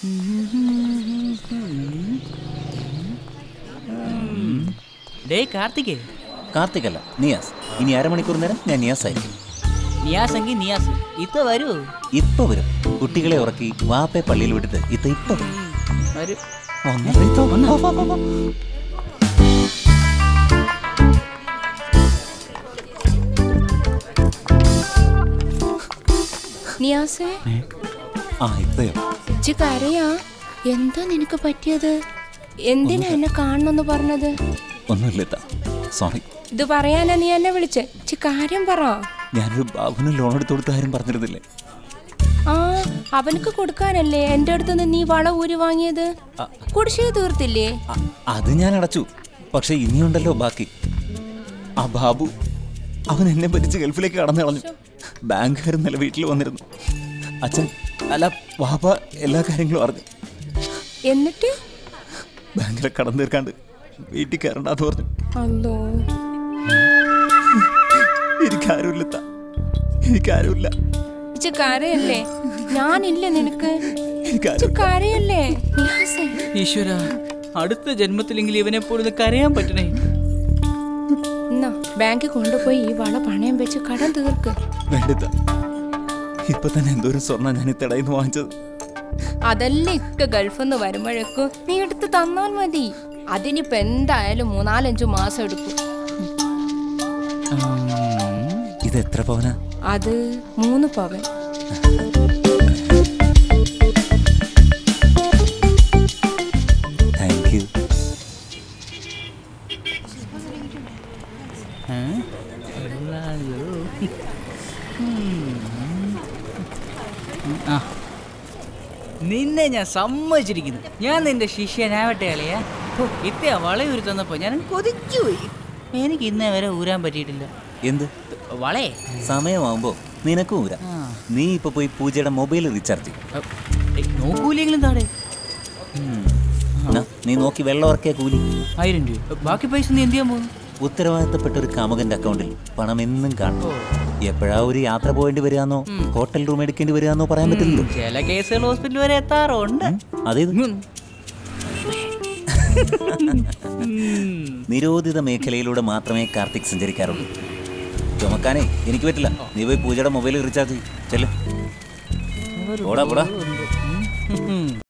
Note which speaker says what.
Speaker 1: Day കാർത്തികേ
Speaker 2: കാർത്തികല്ല Niyas ഇനി അരമണിക്കൂർ നേരം ഞാൻ നിയാസ് ആയിരിക്കും
Speaker 1: നിയാസ് എങ്കിൽ നിയാസ് ഇത്ത വരൂ
Speaker 2: ഇപ്പൊ വരും കുട്ടികളെ ഉറക്കി വാപ്പെ പള്ളിയിൽ വിട്ടിട്ട് ഇത്ത ഇപ്പൊ വരും.
Speaker 1: വരൂ
Speaker 2: വന്നോ, ഇത്തോ, വന്നോ, വാ, വാ, വാ.
Speaker 3: നിയാസേ
Speaker 2: ആ ഇത്തയോ
Speaker 3: ഇച്ചി കരയാ എന്താ നിനക്ക് പറ്റിയത് എന്തിനാ എന്നെ കാണണമെന്ന് പറഞ്ഞത്
Speaker 2: ഒന്നുമില്ല ഇത്ത സോറി
Speaker 3: ഇത് പറയാനാ നീ എന്നെ വിളിച്ചേ ഇച്ചി കാര്യം പറ
Speaker 2: ഞാനൊരു ബാബുവിന് ലോൺ എടുത്തു കൊടുത്ത കാര്യം പറഞ്ഞിരുന്നില്ലേ
Speaker 3: ആ അവനക്ക് കൊടുക്കാനല്ലേ എന്റെ അടുത്ത് നിന്ന് നീ വള ഊരി വാങ്ങിയത് കുടിശ്ശിക തീർത്തില്ലേ
Speaker 2: അ- അത് ഞാൻ അടച്ചു പക്ഷെ ഇനിയുണ്ടല്ലോ ബാക്കി ആ ബാബു അവൻ എന്നെ ഭരിച്ച് ഗൾഫിലേക്ക് കടന്നു കളഞ്ഞു ബാങ്കുകാർ ഇന്നലെ വീട്ടിൽ വന്നിരുന്നു അച്ഛൻ അല്ല വാപ്പ എല്ലാ കാര്യങ്ങളും അറിഞ്ഞു
Speaker 3: എന്നിട്ട്
Speaker 2: ബാങ്കിലെ കടം തീർക്കാണ്ട് വീട്ടിൽ കയറണ്ടെന്ന് പറഞ്ഞു
Speaker 3: അല്ലോ
Speaker 2: എനിക്കാരുമില്ല ഇത്ത. എനിക്കാരുമില്ല
Speaker 3: ഇച്ചി കരയല്ലേ ഞാനില്ല നിനക്ക് ഇച്ചി
Speaker 2: എനിക്കാരും
Speaker 3: കരയല്ലേ നിയാസേ
Speaker 1: ഈശ്വര അടുത്ത ജന്മത്തിലെങ്കിലും ഇവനെ പോലും കരയാൻ പറ്റണേ
Speaker 3: എന്നാ ബാങ്കിൽ കൊണ്ടുപോയി ഈ വള പണയം വെച്ച് കടം തീർക്ക്
Speaker 2: വേണ്ടിത്ത ഇപ്പൊ തന്നെ എന്തോരം സ്വർണ്ണ ഞാൻ ഇത്തടയിൽ നിന്ന് വാങ്ങിച്ചത്
Speaker 3: അതല്ലേ ഇക്ക ഗൾഫിൽ നിന്ന് വരുമ്പോഴേക്കും നീ എടുത്ത് തന്നാൽ മതി അതിനിപ്പോ എന്തായാലും മൂന്നാലഞ്ചു മാസം എടുക്കും
Speaker 2: ഇത് എത്ര പവനാ
Speaker 3: അത് മൂന്ന് പവൻ
Speaker 2: താങ്ക് യു
Speaker 1: ആ നിന്നെ ഞാൻ സമ്മതിച്ചിരിക്കുന്നു ഞാൻ നിന്റെ ശിഷ്യനാവട്ടെ അളിയാ ഹോ, ഇത്തയാ വളയൂരി തന്നപ്പോ ഞാൻ കൊതിച്ചു പോയി എനിക്ക് ഇന്നേ വരെ ഊരാൻ പറ്റിയിട്ടില്ല
Speaker 2: എന്ത്
Speaker 1: വളയെ
Speaker 2: സമയമാവുമ്പോ നിനക്കും ഊരാ
Speaker 1: ആ.
Speaker 2: നീ ഇപ്പൊ പോയി പൂജയുടെ മൊബൈൽ റീചാർജ് ചെയ്യും
Speaker 1: ഏയ്, നോക്കൂലെങ്കിലും താടെ
Speaker 2: എന്നാ, നീ നോക്കി വെള്ളം ഇറക്കിയ കൂലി
Speaker 1: ആയിരം രൂപ ബാക്കി പൈസ നീ എന്ത് ചെയ്യാൻ പോകുന്നു
Speaker 2: ഉത്തരവാദിത്തപ്പെട്ട ഒരു കാമുകന്റെ അക്കൗണ്ടിൽ പണം എന്നും കാണും എപ്പോഴാ ഒരു യാത്ര പോകേണ്ടി വരികയെന്നോ ഹോട്ടൽ റൂം എടുക്കേണ്ടി വരികയെന്നോ പറയാൻ പറ്റില്ലല്ലോ
Speaker 1: ചില കേസുകൾ ഹോസ്പിറ്റൽ വരെ എത്താറുണ്ട്
Speaker 2: അതേത്
Speaker 1: ഉം.
Speaker 2: നിരോധിത മേഖലയിലൂടെ മാത്രമേ കാർത്തിക് സഞ്ചരിക്കാറുള്ളൂ ചുമക്കാനേ എനിക്ക് പറ്റില്ല നീ പോയി പൂജയുടെ മൊബൈൽ റീചാർജ് ചെയ്യും ചെല്ലേ പോടാ പോടാ
Speaker 1: ഉം.